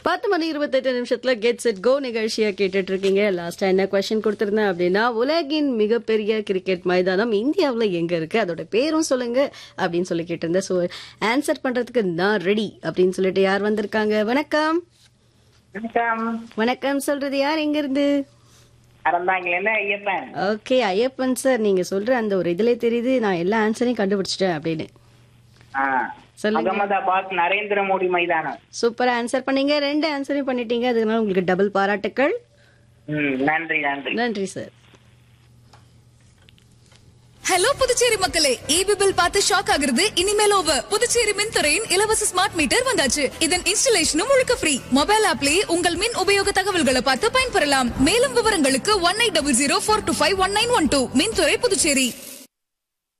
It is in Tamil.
பத்து மணி இருபத்தெட்டு நிமிஷத்துல கெட் செட் கோ நிகழ்ச்சியா கேட்டுட்டு இருக்கீங்க லாஸ்டா என்ன கொஸ்டின் கொடுத்திருந்தேன் அப்படின்னா உலகின் மிகப்பெரிய கிரிக்கெட் மைதானம் இந்தியாவுல எங்க இருக்கு அதோட பேரும் சொல்லுங்க அப்படின்னு சொல்லி கேட்டிருந்தேன் ஸோ ஆன்சர் பண்றதுக்கு நான் ரெடி அப்படின்னு சொல்லிட்டு யார் வந்திருக்காங்க வணக்கம் வணக்கம் வணக்கம் சொல்றது யார் எங்க இருந்து அறந்தாங்களேன்னு ஐயப்பன் ஓகே ஐயப்பன் சார் நீங்க சொல்ற அந்த ஒரு இதுல தெரியுது நான் எல்லா ஆன்சரையும் கண்டுபிடிச்சிட்டேன் அப்படின்னு ஆ. சொல்லுங்க. அகமதாபாத் நரேந்திர மோடி மைதானம் சூப்பரா ஆன்சர் பண்ணீங்க ரெண்டு ஆன்சரையும் பண்ணிட்டீங்க அதனால உங்களுக்கு டபுள் பாராட்டுக்கள் ம், நன்றி நன்றி நன்றி சார் ஹலோ புதுச்சேரி மக்களே ஈபி பில் பார்த்து ஷாக் ஆகுறது இனிமேல் ஓவர் புதுச்சேரி மின்துறையின் இலவச ஸ்மார்ட் மீட்டர் வந்தாச்சு இதன் இன்ஸ்டலேஷனும் முழுக்க ஃப்ரீ மொபைல் ஆப்லயே உங்கள் மின் உபயோக தகவல்களை பார்த்து பயன்பெறலாம் மேலும் விவரங்களுக்கு one eight double zero four two five one nine one two மின்துறை புதுச்சேரி